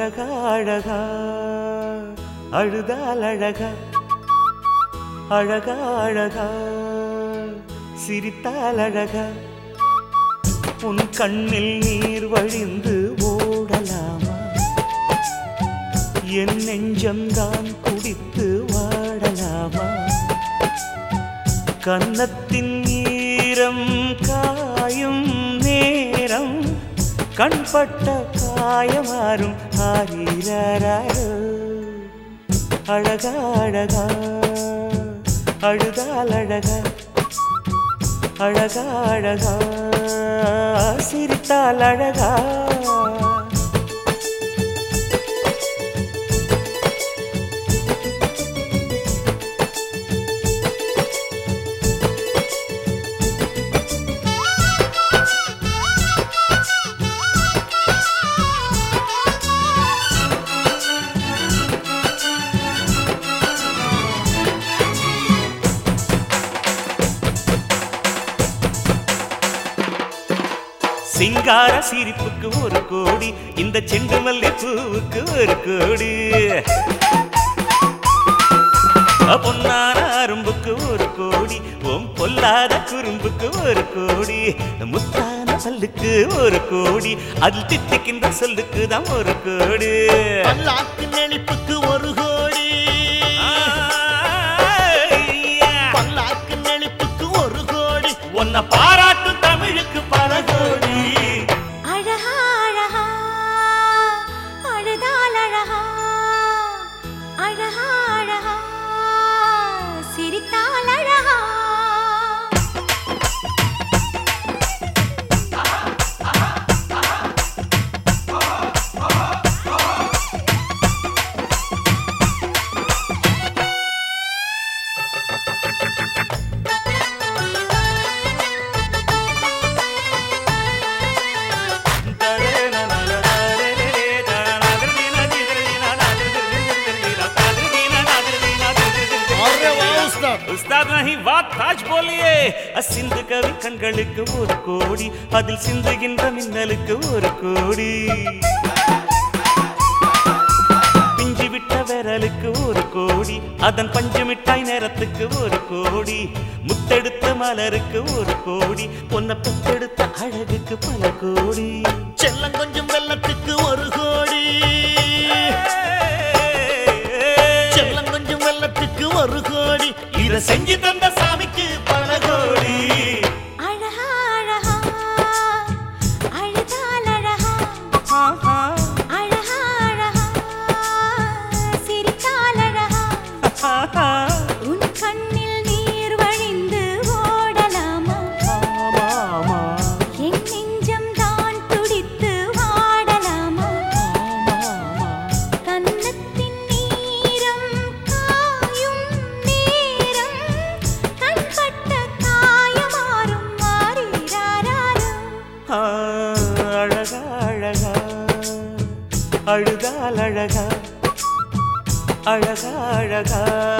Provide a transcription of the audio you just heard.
அழகா அழகா அழுதால் அழகா அழகா அழகா சிரித்தால் அழகா உன் கண்ணில் நீர் வழிந்து ஓடலாமா என் நெஞ்சம்தான் குடித்து வாடலாமா கன்னத்தின் ஈரம் காயும் நேரம் கண்பட்ட காயமாறும் ஆரீராரோ அழகா அழகா அழுதால் அழகா அழகா அழகா சிரித்தால் அழகா சிங்கார சிரிப்புக்கு ஒரு கோடி இந்த செண்டு மல்லி பூவுக்கு ஒரு கோடி பொன்னான அரும்புக்கு ஒரு கோடி ஓம் பொல்லாத குறும்புக்கு ஒரு கோடி முத்தான பல்லுக்கு ஒரு கோடி அதில் தித்திக்கின்ற சொல்லுக்கு தான் ஒரு கோடி பல்லாக்கு நெளிப்புக்கு ஒரு கோடி பல்லாக்கு நெளிப்புக்கு ஒரு கோடி உன்னை பாராட்டும் தமிழுக்கு பல கோடி அழகா அழகா அழுதால் அழகா அழகா அழகா சிரித்தால் அழகா अरे वाह उस्ताद உஸ்தாத் நஹி வாத் தாஜ் போலியே சிந்து கவி கண்களுக்கு ஒரு கோடி அதில் சிந்துகின்ற மின்னலுக்கு ஒரு கோடி பிஞ்சு விட்ட விரலுக்கு ஒரு கோடி அதன் பஞ்சு மிட்டாய் நேரத்துக்கு ஒரு கோடி முத்தெடுத்த மலருக்கு ஒரு கோடி பொன்ன பெத்தெடுத்த அழகுக்கு பல கோடி செல்லம் கொஞ்சம் வெள்ளத்துக்கு ஒரு கோடி செல்லம் கொஞ்சம் வெள்ளத்துக்கு ஒரு கோடி இத செஞ்சு தந்த சாமிக்கு பல கோடி அழகா அழகா அழுதால் அழகா ஆஹா, அழகா அழகா சிரித்தால் அழகா ஆஹா. உன் கண்ணில் நீர் வழிந்து ஓடலாமா ஆமா, ஆமா. என் நெஞ்சம் தான் துடித்து வாடலாமா கன்னத்தின் நீரம் காயும் நேரம் கண்பட்ட காயமாறும் மாறீராரோ ஆ, அழகா அழகா அழுதால் அழகா அழகா அழகா